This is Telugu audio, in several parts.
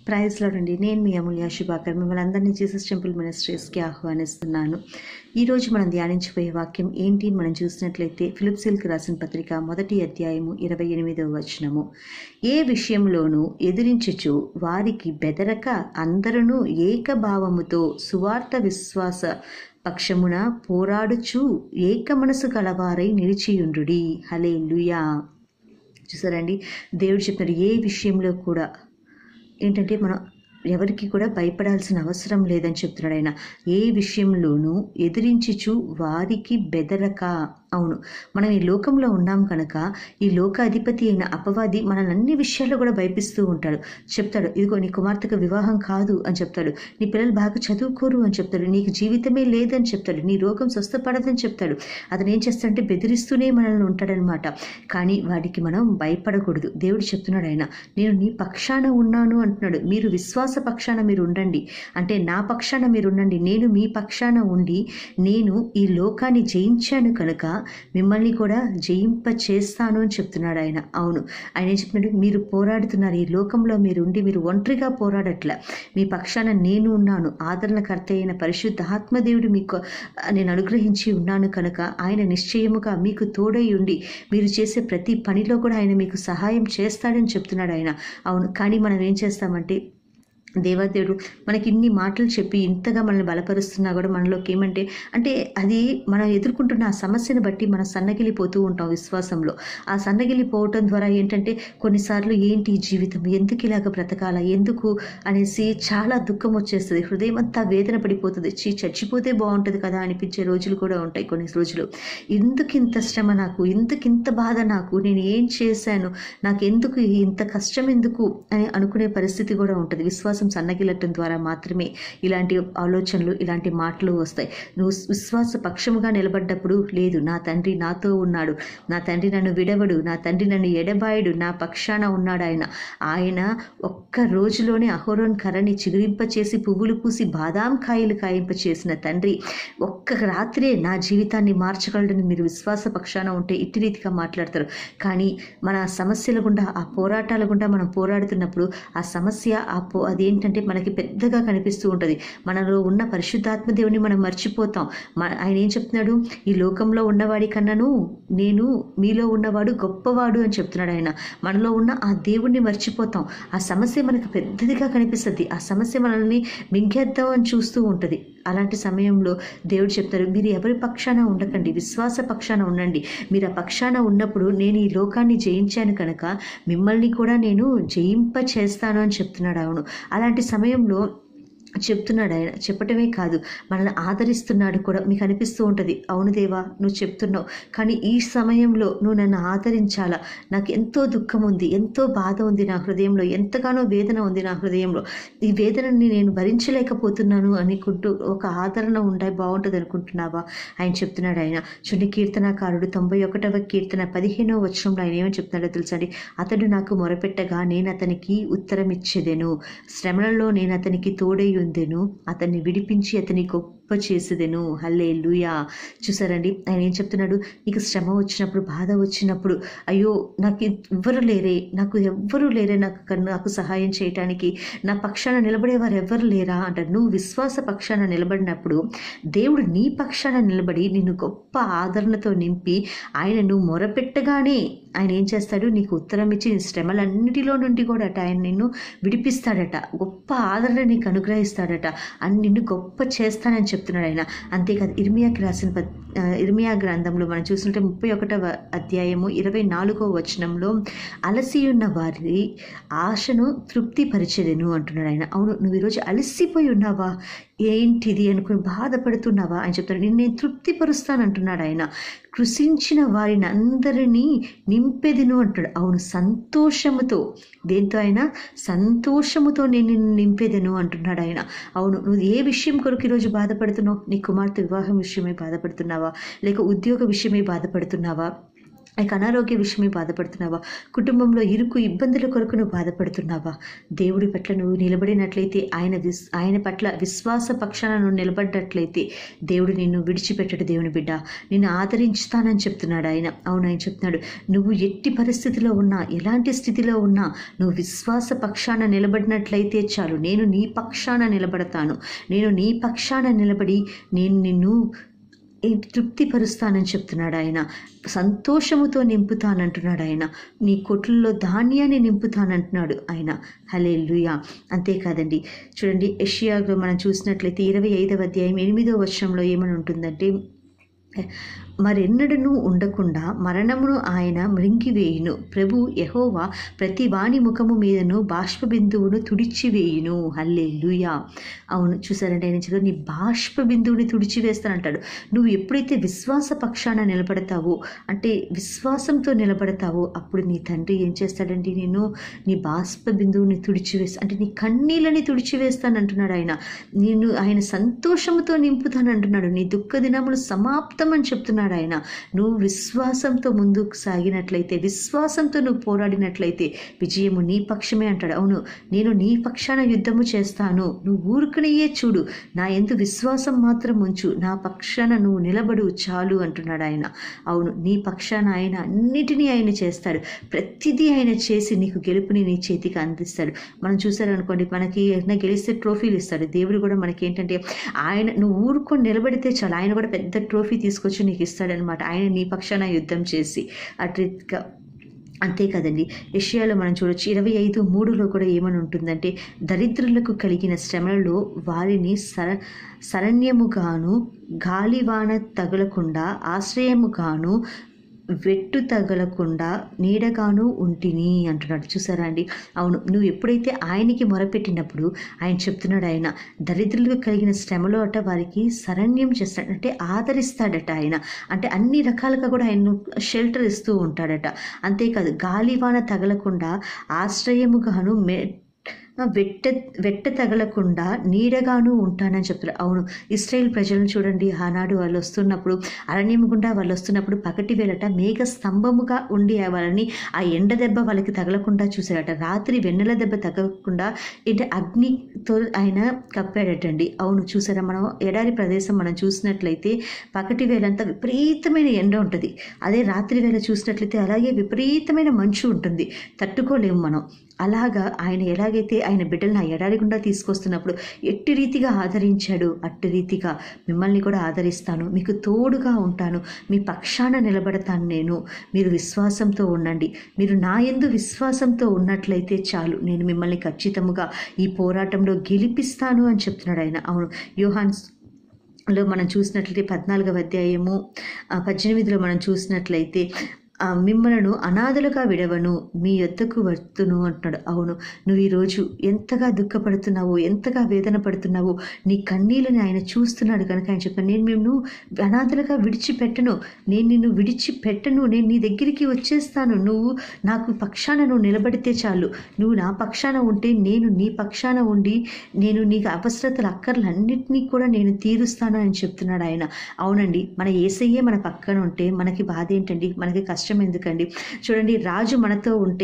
ప్రైజ్ అండి నేను మీ అమూల్య శుభాకర్ మిమ్మల్ని అందరినీ జీసస్ టెంపుల్ మినిస్ట్రీస్కి ఆహ్వానిస్తున్నాను ఈరోజు మనం ధ్యానించబోయే వాక్యం ఏంటి అని మనం చూసినట్లయితే ఫిలిప్సిల్కి రాసిన పత్రిక మొదటి అధ్యాయము ఇరవై ఎనిమిదవ వచనము ఏ విషయంలోనూ ఎదిరించుచు వారికి బెదరక అందరూ ఏకభావముతో సువార్త విశ్వాస పక్షమున పోరాడుచు ఏక మనసు గలవారై నిలిచియుండుడి హలే చూసారండి దేవుడు చెప్పినారు ఏ విషయంలో కూడా ఏంటంటే మనం ఎవరికి కూడా భయపడాల్సిన అవసరం లేదని చెప్తున్నాడు ఆయన ఏ విషయంలోనూ ఎదిరించుచు వారికి బెదరక అవును మనం ఈ లోకంలో ఉన్నాం కనుక ఈ లోక అధిపతి అయిన అపవాది మనల్ని అన్ని విషయాల్లో కూడా భయపిస్తూ ఉంటాడు చెప్తాడు ఇదిగో నీ కుమార్తెకు వివాహం కాదు అని చెప్తాడు నీ పిల్లలు బాగా చదువుకోరు అని చెప్తాడు నీకు జీవితమే లేదని చెప్తాడు నీ రోగం స్వస్థపడదని చెప్తాడు అతను ఏం చేస్తాడంటే బెదిరిస్తూనే మనల్ని ఉంటాడనమాట కానీ వాడికి మనం భయపడకూడదు దేవుడు చెప్తున్నాడు ఆయన నేను నీ పక్షాన ఉన్నాను అంటున్నాడు మీరు విశ్వాస పక్షాన మీరు ఉండండి అంటే నా పక్షాన మీరు ఉండండి నేను మీ పక్షాన ఉండి నేను ఈ లోకాన్ని జయించాను కనుక మిమ్మల్ని కూడా జయింప చేస్తాను అని చెప్తున్నాడు ఆయన అవును ఆయన ఏం చెప్తున్నాడు మీరు పోరాడుతున్నారు ఈ లోకంలో మీరు ఉండి మీరు ఒంటరిగా పోరాడట్ల మీ పక్షాన నేను ఉన్నాను ఆదరణకర్త అయిన పరిశుద్ధ ఆత్మదేవుడు మీకు నేను అనుగ్రహించి ఉన్నాను కనుక ఆయన నిశ్చయముగా మీకు తోడై ఉండి మీరు చేసే ప్రతి పనిలో కూడా ఆయన మీకు సహాయం చేస్తాడని చెప్తున్నాడు ఆయన అవును కానీ మనం ఏం చేస్తామంటే దేవదేవుడు మనకి ఇన్ని మాటలు చెప్పి ఇంతగా మనల్ని బలపరుస్తున్నా కూడా మనలోకి ఏమంటే అంటే అది మనం ఎదుర్కొంటున్న ఆ సమస్యను బట్టి మనం సన్నగిలిపోతూ ఉంటాం విశ్వాసంలో ఆ సన్నగిలిపోవటం ద్వారా ఏంటంటే కొన్నిసార్లు ఏంటి ఈ జీవితం ఎందుకు ఇలాగ బ్రతకాల ఎందుకు అనేసి చాలా దుఃఖం వచ్చేస్తుంది హృదయం అంతా వేదన పడిపోతుంది చీ చచ్చిపోతే బాగుంటుంది కదా అనిపించే రోజులు కూడా ఉంటాయి కొన్ని రోజులు ఎందుకు ఇంత శ్రమ నాకు ఎందుకు ఇంత బాధ నాకు నేను ఏం చేశాను నాకు ఎందుకు ఇంత కష్టం ఎందుకు అని అనుకునే పరిస్థితి కూడా ఉంటుంది విశ్వాసం విశ్వాసం సన్నగిలటం ద్వారా మాత్రమే ఇలాంటి ఆలోచనలు ఇలాంటి మాటలు వస్తాయి నువ్వు విశ్వాస పక్షముగా నిలబడ్డప్పుడు లేదు నా తండ్రి నాతో ఉన్నాడు నా తండ్రి నన్ను విడవడు నా తండ్రి నన్ను ఎడబాయుడు నా పక్షాన ఉన్నాడు ఆయన ఆయన ఒక్క రోజులోనే అహోరోన్ కర్రని చిగురింపచేసి పువ్వులు పూసి బాదాం కాయలు కాయింప చేసిన తండ్రి ఒక్క రాత్రే నా జీవితాన్ని మార్చగలడని మీరు విశ్వాస పక్షాన ఉంటే ఇట్టి రీతిగా మాట్లాడతారు కానీ మన సమస్యల గుండా ఆ పోరాటాల గుండా మనం పోరాడుతున్నప్పుడు ఆ సమస్య ఆ పో అది ఏంటంటే మనకి పెద్దగా కనిపిస్తూ ఉంటుంది మనలో ఉన్న పరిశుద్ధాత్మ దేవుని మనం మర్చిపోతాం ఆయన ఏం చెప్తున్నాడు ఈ లోకంలో ఉన్నవాడి కన్నాను నేను మీలో ఉన్నవాడు గొప్పవాడు అని చెప్తున్నాడు ఆయన మనలో ఉన్న ఆ దేవుణ్ణి మర్చిపోతాం ఆ సమస్య మనకు పెద్దదిగా కనిపిస్తుంది ఆ సమస్య మనల్ని మింగేద్దాం అని చూస్తూ ఉంటుంది అలాంటి సమయంలో దేవుడు చెప్తారు మీరు ఎవరి పక్షాన ఉండకండి విశ్వాస పక్షాన ఉండండి మీరు ఆ పక్షాన ఉన్నప్పుడు నేను ఈ లోకాన్ని జయించాను కనుక మిమ్మల్ని కూడా నేను జయింప చేస్తాను అని చెప్తున్నాడు అవును అలాంటి సమయంలో చెప్తున్నాడు ఆయన చెప్పటమే కాదు మనల్ని ఆదరిస్తున్నాడు కూడా మీకు అనిపిస్తూ ఉంటుంది అవును దేవా నువ్వు చెప్తున్నావు కానీ ఈ సమయంలో నువ్వు నన్ను ఆదరించాలా నాకు ఎంతో దుఃఖం ఉంది ఎంతో బాధ ఉంది నా హృదయంలో ఎంతగానో వేదన ఉంది నా హృదయంలో ఈ వేదనని నేను భరించలేకపోతున్నాను అనుకుంటూ ఒక ఆదరణ ఉండే బాగుంటుంది అనుకుంటున్నావా ఆయన చెప్తున్నాడు ఆయన చూడండి కీర్తనాకారుడు తొంభై ఒకటవ కీర్తన పదిహేనవ వచనంలో ఆయన ఏమని చెప్తున్నాడో తెలుసండి అతడు నాకు మొరపెట్టగా నేను అతనికి ఉత్తరం ఇచ్చేదెను శ్రమలలో నేను అతనికి తోడై ఉందెను అతన్ని విడిపించి అతని గొప్ప చేసేదెను హల్లే లూయా చూసారండి ఆయన ఏం చెప్తున్నాడు నీకు శ్రమ వచ్చినప్పుడు బాధ వచ్చినప్పుడు అయ్యో నాకు ఎవ్వరు లేరే నాకు ఎవ్వరు లేరే నాకు నాకు సహాయం చేయటానికి నా పక్షాన నిలబడేవారు ఎవ్వరు లేరా అంటారు నువ్వు విశ్వాస పక్షాన నిలబడినప్పుడు దేవుడు నీ పక్షాన నిలబడి నిన్ను గొప్ప ఆదరణతో నింపి ఆయన నువ్వు మొరపెట్టగానే ఆయన ఏం చేస్తాడు నీకు ఉత్తరం ఇచ్చి నీ శ్రమలన్నిటిలో నుండి కూడా అట ఆయన నిన్ను విడిపిస్తాడట గొప్ప ఆదరణ నీకు అనుగ్రహిస్తాడట అని నిన్ను గొప్ప చేస్తానని చెప్తున్నాడు ఆయన అంతేకాదు ఇర్మియాకి రాసిన ఇర్మియా గ్రంథంలో మనం చూస్తుంటే ముప్పై ఒకటవ అధ్యాయము ఇరవై నాలుగో వచనంలో అలసి ఉన్న వారి ఆశను తృప్తిపరిచేదెను అంటున్నాడు ఆయన అవును నువ్వు ఈరోజు అలసిపోయి ఉన్నావా ఏంటిది అనుకుని బాధపడుతున్నావా అని చెప్తాడు నేను నేను తృప్తిపరుస్తాను అంటున్నాడు ఆయన కృషించిన వారిని అందరినీ నింపెదిను అంటాడు అవును సంతోషముతో దేంతో ఆయన సంతోషముతో నేను నిన్ను నింపేదెను అంటున్నాడు ఆయన అవును నువ్వు ఏ విషయం కొరకు ఈరోజు బాధపడుతున్నావు నీ కుమార్తె వివాహం విషయమై బాధపడుతున్నావా లేక ఉద్యోగ విషయమై బాధపడుతున్నావా ఇక అనారోగ్య విషయమే బాధపడుతున్నావా కుటుంబంలో ఇరుకు ఇబ్బందుల కొరకు నువ్వు బాధపడుతున్నావా దేవుడి పట్ల నువ్వు నిలబడినట్లయితే ఆయన విస్ ఆయన పట్ల విశ్వాస పక్షాన నువ్వు నిలబడ్డట్లయితే దేవుడు నిన్ను విడిచిపెట్టడు దేవుని బిడ్డ నిన్ను ఆదరించుతానని చెప్తున్నాడు ఆయన అవును ఆయన చెప్తున్నాడు నువ్వు ఎట్టి పరిస్థితిలో ఉన్నా ఎలాంటి స్థితిలో ఉన్నా నువ్వు విశ్వాస పక్షాన నిలబడినట్లయితే చాలు నేను నీ పక్షాన నిలబడతాను నేను నీ పక్షాన నిలబడి నేను నిన్ను ఏంటి తృప్తిపరుస్తానని చెప్తున్నాడు ఆయన సంతోషముతో నింపుతానంటున్నాడు ఆయన నీ కొట్లలో ధాన్యాన్ని నింపుతానంటున్నాడు ఆయన హలే లుయా అంతేకాదండి చూడండి ఏషియాలో మనం చూసినట్లయితే ఇరవై ఐదవ అధ్యాయం ఎనిమిదవ వర్షంలో ఏమని ఉంటుందంటే మరెన్నడను ఉండకుండా మరణమును ఆయన మృంగివేయును ప్రభు యహోవా ప్రతి వాణి ముఖము మీదను బాష్ప బిందువును తుడిచివేయును హల్లే లుయా అవును చూసారంటే ఆయన చెప్పారు నీ బాష్ప బిందువుని తుడిచివేస్తానంటాడు నువ్వు ఎప్పుడైతే విశ్వాస పక్షాన నిలబడతావో అంటే విశ్వాసంతో నిలబడతావో అప్పుడు నీ తండ్రి ఏం చేస్తాడండి నేను నీ బాష్ప బిందువుని తుడిచివేస్తా అంటే నీ కన్నీళ్ళని తుడిచివేస్తానంటున్నాడు ఆయన నేను ఆయన సంతోషంతో నింపుతానంటున్నాడు నీ దుఃఖ దినములు సమాప్తం అని చెప్తున్నాడు ఆయన నువ్వు విశ్వాసంతో ముందుకు సాగినట్లయితే విశ్వాసంతో నువ్వు పోరాడినట్లయితే విజయము నీ పక్షమే అంటాడు అవును నేను నీ పక్షాన యుద్ధము చేస్తాను నువ్వు ఊరుకునయ్యే చూడు నా ఎందు విశ్వాసం మాత్రం ఉంచు నా పక్షాన నువ్వు నిలబడు చాలు అంటున్నాడు ఆయన అవును నీ పక్షాన ఆయన అన్నిటినీ ఆయన చేస్తాడు ప్రతిదీ ఆయన చేసి నీకు గెలుపుని నీ చేతికి అందిస్తాడు మనం చూసారనుకోండి మనకి ఏదైనా గెలిస్తే ట్రోఫీలు ఇస్తాడు దేవుడు కూడా మనకి ఏంటంటే ఆయన నువ్వు ఊరుకొని నిలబడితే చాలు ఆయన కూడా పెద్ద ట్రోఫీ తీసుకొచ్చి నీకు ఇస్తాడనమాట ఆయన నీ పక్షాన యుద్ధం చేసి అట్లా అంతే కదండి ఏషియాలో మనం చూడొచ్చు ఇరవై ఐదు మూడులో కూడా ఏమని ఉంటుందంటే దరిద్రులకు కలిగిన శ్రమలలో వారిని సర శరణ్యముగాను గాలివాన తగులకుండా ఆశ్రయముగాను వెట్టు తగలకుండా నీడగాను ఉంటిని అంటున్నాడు చూసారా అండి అవును నువ్వు ఎప్పుడైతే ఆయనకి మొరపెట్టినప్పుడు ఆయన చెప్తున్నాడు ఆయన దరిద్రులకు కలిగిన శ్రమలో అట వారికి శరణ్యం చేస్తాడు అంటే ఆదరిస్తాడట ఆయన అంటే అన్ని రకాలుగా కూడా ఆయన షెల్టర్ ఇస్తూ ఉంటాడట అంతేకాదు గాలివాన తగలకుండా ఆశ్రయముగాను మె వెట్ట వెట్ట తగలకుండా నీడగాను ఉంటానని చెప్తారు అవును ఇస్రాయేల్ ప్రజలను చూడండి ఆనాడు వాళ్ళు వస్తున్నప్పుడు అరణ్యం గుండా వాళ్ళు వస్తున్నప్పుడు పగటి వేళట మేఘ స్తంభముగా ఉండి వాళ్ళని ఆ ఎండ దెబ్బ వాళ్ళకి తగలకుండా చూశారట రాత్రి వెన్నెల దెబ్బ తగలకుండా ఏంటి అగ్నితో ఆయన కప్పాడటండి అవును చూసారా మనం ఎడారి ప్రదేశం మనం చూసినట్లయితే పగటి వేళంతా విపరీతమైన ఎండ ఉంటుంది అదే రాత్రి వేళ చూసినట్లయితే అలాగే విపరీతమైన మంచు ఉంటుంది తట్టుకోలేము మనం అలాగా ఆయన ఎలాగైతే ఆయన బిడ్డలను ఆ ఎడారి గుండా తీసుకొస్తున్నప్పుడు ఎట్టి రీతిగా ఆదరించాడు అట్టి రీతిగా మిమ్మల్ని కూడా ఆదరిస్తాను మీకు తోడుగా ఉంటాను మీ పక్షాన నిలబడతాను నేను మీరు విశ్వాసంతో ఉండండి మీరు నా ఎందు విశ్వాసంతో ఉన్నట్లయితే చాలు నేను మిమ్మల్ని ఖచ్చితముగా ఈ పోరాటంలో గెలిపిస్తాను అని చెప్తున్నాడు ఆయన అవును యోహాన్ లో మనం చూసినట్లయితే పద్నాలుగవ అధ్యాయము ఆ, పద్దెనిమిదిలో మనం చూసినట్లయితే ఆ, మిమ్మలను అనాథలుగా విడవను మీ యొద్దకు వస్తును అంటున్నాడు అవును నువ్వు ఈరోజు ఎంతగా దుఃఖపడుతున్నావో ఎంతగా వేదన పడుతున్నావో నీ కన్నీళ్ళని ఆయన చూస్తున్నాడు కనుక ఆయన చెప్పాను నేను నిన్ను అనాథలుగా విడిచిపెట్టను నేను నిన్ను విడిచిపెట్టను నేను నీ దగ్గరికి వచ్చేస్తాను నువ్వు నాకు పక్షాన నువ్వు నిలబడితే చాలు నువ్వు నా పక్షాన ఉంటే నేను నీ పక్షాన ఉండి నేను నీకు అవసరతలు అక్కర్లన్నింటినీ కూడా నేను తీరుస్తాను అని చెప్తున్నాడు ఆయన అవునండి మన ఏసయ్యే మన పక్కన ఉంటే మనకి బాధ ఏంటండి మనకి కష్టం ఎందుకండి చూడండి రాజు మనతో ఉంటే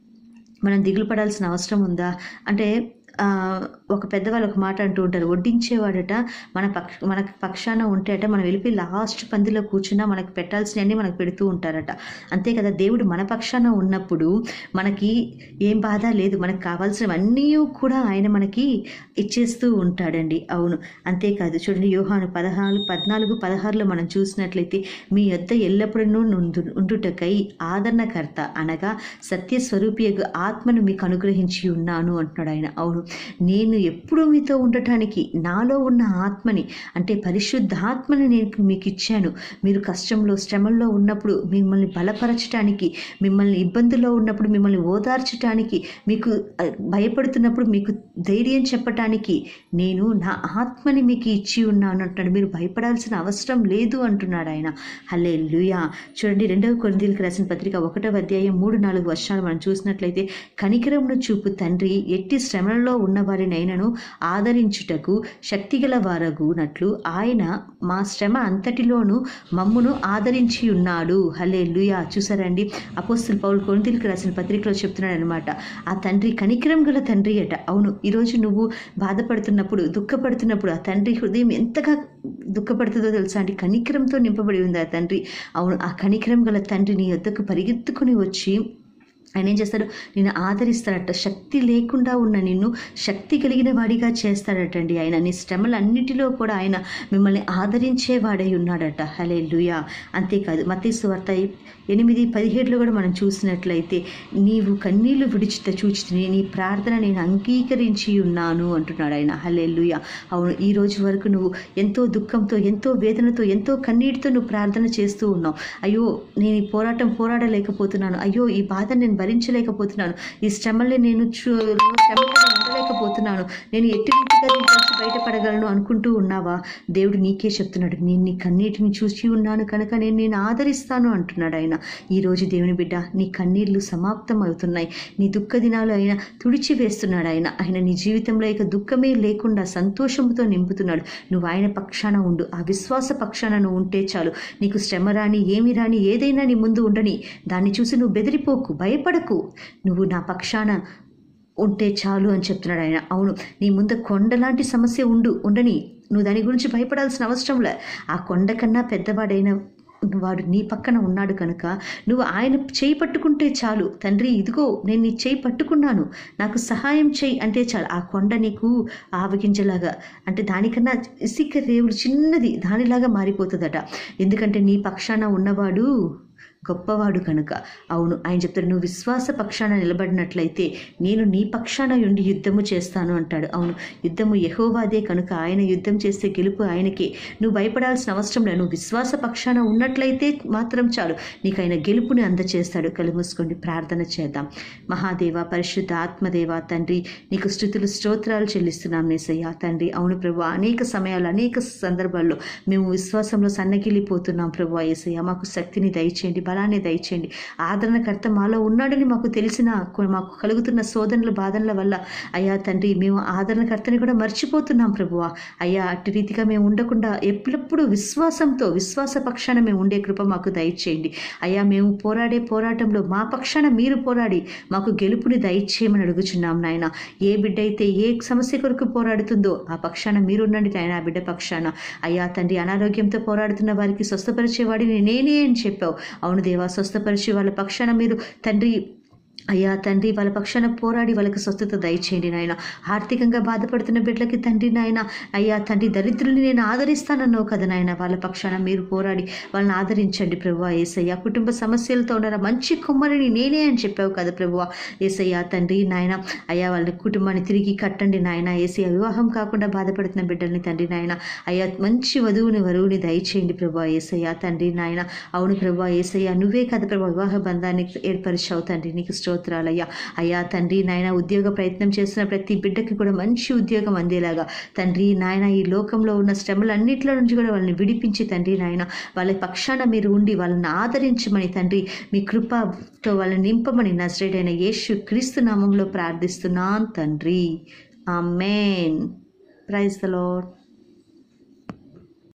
మనం దిగులు పడాల్సిన అవసరం ఉందా అంటే ఆ, ఒక పెద్దవాళ్ళు ఒక మాట అంటూ ఉంటారు వడ్డించేవాడట మన పక్ష మన పక్షాన ఉంటే అట మనం వెళ్ళిపోయి లాస్ట్ పందిలో కూర్చున్నా మనకు పెట్టాల్సినవన్నీ మనకు పెడుతూ ఉంటారట అంతే కదా దేవుడు మన పక్షాన ఉన్నప్పుడు మనకి ఏం బాధ లేదు మనకు కావాల్సినవన్నీ కూడా ఆయన మనకి ఇచ్చేస్తూ ఉంటాడండి అవును అంతేకాదు చూడండి యోహాను పదహారు పద్నాలుగు పదహారులో మనం చూసినట్లయితే మీ యొద్ద ఎల్లప్పుడూ నుండు ఉండుటకై ఆదరణకర్త అనగా సత్యస్వరూపియగు ఆత్మను మీకు అనుగ్రహించి ఉన్నాను అంటున్నాడు ఆయన అవును నేను ఎప్పుడూ మీతో ఉండటానికి నాలో ఉన్న ఆత్మని అంటే పరిశుద్ధాత్మని నేను మీకు ఇచ్చాను మీరు కష్టంలో శ్రమల్లో ఉన్నప్పుడు మిమ్మల్ని బలపరచటానికి మిమ్మల్ని ఇబ్బందుల్లో ఉన్నప్పుడు మిమ్మల్ని ఓదార్చటానికి మీకు ఆ, భయపడుతున్నప్పుడు మీకు ధైర్యం చెప్పటానికి నేను నా ఆత్మని మీకు ఇచ్చి ఉన్నాను అంటున్నాడు మీరు భయపడాల్సిన అవసరం లేదు అంటున్నాడు ఆయన హలే లుయా చూడండి రెండవ కొరిందీలకు రాసిన పత్రిక ఒకటవ అధ్యాయం మూడు నాలుగు వర్షాలు మనం చూసినట్లయితే కనికరమును చూపు తండ్రి ఎట్టి శ్రమలలో శ్రమలలో ఉన్నవారినైనను ఆదరించుటకు శక్తిగల వారగునట్లు ఆయన మా శ్రమ అంతటిలోనూ మమ్మును ఆదరించి ఉన్నాడు హలే లుయా చూసారండి అపోస్తుల పౌలు కొనితిలికి రాసిన పత్రికలో చెప్తున్నాడు అనమాట ఆ తండ్రి కనికరం గల తండ్రి అట అవును ఈరోజు నువ్వు బాధపడుతున్నప్పుడు దుఃఖపడుతున్నప్పుడు ఆ తండ్రి హృదయం ఎంతగా దుఃఖపడుతుందో తెలుసా అండి కనికరంతో నింపబడి ఉంది ఆ తండ్రి అవును ఆ కనికరం గల తండ్రి నీ వద్దకు పరిగెత్తుకుని వచ్చి ఆయన ఏం చేస్తాడు నేను ఆదరిస్తాడట శక్తి లేకుండా ఉన్న నిన్ను శక్తి కలిగిన వాడిగా చేస్తాడటండి ఆయన నీ శ్రమలన్నిటిలో కూడా ఆయన మిమ్మల్ని ఆదరించేవాడై ఉన్నాడట హలే లుయా అంతేకాదు మతీసు వార్త ఎనిమిది పదిహేడులో కూడా మనం చూసినట్లయితే నీవు కన్నీళ్లు విడిచిత చూచితిని నీ ప్రార్థన నేను అంగీకరించి ఉన్నాను అంటున్నాడు ఆయన హలే లుయా అవును ఈ రోజు వరకు నువ్వు ఎంతో దుఃఖంతో ఎంతో వేదనతో ఎంతో కన్నీటితో నువ్వు ప్రార్థన చేస్తూ ఉన్నావు అయ్యో నేను ఈ పోరాటం పోరాడలేకపోతున్నాను అయ్యో ఈ బాధ నేను భరించలేకపోతున్నాను ఈ శ్రమల్ని నేను చూ శ్రమలను ఉండలేకపోతున్నాను నేను ఎట్టి రీతిగా దీని నుంచి బయటపడగలను అనుకుంటూ ఉన్నావా దేవుడు నీకే చెప్తున్నాడు నేను నీ కన్నీటిని చూసి ఉన్నాను కనుక నేను నేను ఆదరిస్తాను అంటున్నాడు ఆయన ఈరోజు దేవుని బిడ్డ నీ కన్నీళ్లు సమాప్తం అవుతున్నాయి నీ దుఃఖ దినాలు ఆయన తుడిచి వేస్తున్నాడు ఆయన ఆయన నీ జీవితంలో ఇక దుఃఖమే లేకుండా సంతోషంతో నింపుతున్నాడు నువ్వు ఆయన పక్షాన ఉండు ఆ విశ్వాస పక్షాన నువ్వు ఉంటే చాలు నీకు శ్రమ రాని ఏమి రాని ఏదైనా నీ ముందు ఉండని దాన్ని చూసి నువ్వు బెదిరిపోకు భయపడకు నువ్వు నా పక్షాన ఉంటే చాలు అని చెప్తున్నాడు ఆయన అవును నీ ముందు కొండలాంటి సమస్య ఉండు ఉండని నువ్వు దాని గురించి భయపడాల్సిన అవసరం లే ఆ కొండ కన్నా పెద్దవాడైన వాడు నీ పక్కన ఉన్నాడు కనుక నువ్వు ఆయన చేయి పట్టుకుంటే చాలు తండ్రి ఇదిగో నేను నీ చేయి పట్టుకున్నాను నాకు సహాయం చేయి అంటే చాలు ఆ కొండ నీకు ఆవగించలాగా అంటే దానికన్నా ఇసిక రేవులు చిన్నది దానిలాగా మారిపోతుందట ఎందుకంటే నీ పక్షాన ఉన్నవాడు గొప్పవాడు కనుక అవును ఆయన చెప్తాడు నువ్వు విశ్వాస పక్షాన నిలబడినట్లయితే నేను నీ పక్షాన ఉండి యుద్ధము చేస్తాను అంటాడు అవును యుద్ధము యహోవాదే కనుక ఆయన యుద్ధం చేస్తే గెలుపు ఆయనకే నువ్వు భయపడాల్సిన అవసరం లేదు నువ్వు విశ్వాస పక్షాన ఉన్నట్లయితే మాత్రం చాలు నీకు ఆయన గెలుపుని అందచేస్తాడు కళ్ళు మూసుకోండి ప్రార్థన చేద్దాం మహాదేవ పరిశుద్ధ ఆత్మదేవ తండ్రి నీకు స్థుతులు స్తోత్రాలు చెల్లిస్తున్నాం నేసయ్య తండ్రి అవును ప్రభు అనేక సమయాలు అనేక సందర్భాల్లో మేము విశ్వాసంలో సన్నగిల్లిపోతున్నాం ప్రభు ఏసయ్య మాకు శక్తిని దయచేయండి బలాన్ని దయచేయండి ఆదరణకర్త మాలో ఉన్నాడని మాకు తెలిసిన కొ- మాకు కలుగుతున్న శోధనల బాధనల వల్ల అయ్యా తండ్రి మేము ఆదరణకర్తని కూడా మర్చిపోతున్నాం ప్రభువా అయ్యా అట్టి రీతిగా మేము ఉండకుండా ఎప్పుడప్పుడు విశ్వాసంతో విశ్వాస పక్షాన మేము ఉండే కృప మాకు దయచేయండి అయ్యా మేము పోరాడే పోరాటంలో మా పక్షాన మీరు పోరాడి మాకు గెలుపుని దయచేయమని అడుగుచున్నాం నాయన ఏ బిడ్డ అయితే ఏ సమస్య కొరకు పోరాడుతుందో ఆ పక్షాన మీరుండండి నాయన ఆ బిడ్డ పక్షాన అయ్యా తండ్రి అనారోగ్యంతో పోరాడుతున్న వారికి స్వస్థపరిచేవాడిని నేనే అని చెప్పావు అవును దేవా స్వస్థపరిచి వాళ్ళ పక్షాన మీరు తండ్రి అయ్యా తండ్రి వాళ్ళ పక్షాన పోరాడి వాళ్ళకి స్వస్థత దయచేయండి నాయన ఆర్థికంగా బాధపడుతున్న బిడ్డలకి తండ్రి నాయన అయ్యా తండ్రి దరిద్రుల్ని నేను ఆదరిస్తానన్నావు కదా నాయన వాళ్ళ పక్షాన మీరు పోరాడి వాళ్ళని ఆదరించండి ప్రభువా ఏసయ్య కుటుంబ సమస్యలతో ఉన్న మంచి కుమ్మరిని నేనే అని చెప్పావు కదా ప్రభువా ఏసయ్య తండ్రి నాయన అయ్యా వాళ్ళ కుటుంబాన్ని తిరిగి కట్టండి నాయన ఏసయ్య వివాహం కాకుండా బాధపడుతున్న బిడ్డల్ని తండ్రి నాయన అయ్యా మంచి వధువుని వరువుని దయచేయండి ప్రభా ఏసయ్య తండ్రి నాయన అవును ప్రభా ఏసయ్య నువ్వే కదా ప్రభా వివాహ బంధాన్ని ఏర్పరిచావు తండ్రి నీకు స్తోత్రాలయ్యా అయ్యా తండ్రి నాయన ఉద్యోగ ప్రయత్నం చేస్తున్న ప్రతి బిడ్డకి కూడా మంచి ఉద్యోగం అందేలాగా తండ్రి నాయన ఈ లోకంలో ఉన్న శ్రమలన్నింటిలో నుంచి కూడా వాళ్ళని విడిపించి తండ్రి నాయన వాళ్ళ పక్షాన మీరు ఉండి వాళ్ళని ఆదరించమని తండ్రి మీ కృపతో వాళ్ళని నింపమని నజరేడైన యేసు క్రీస్తు నామంలో ప్రార్థిస్తున్నాను తండ్రి ఆమెన్ ప్రైజ్ ద లార్డ్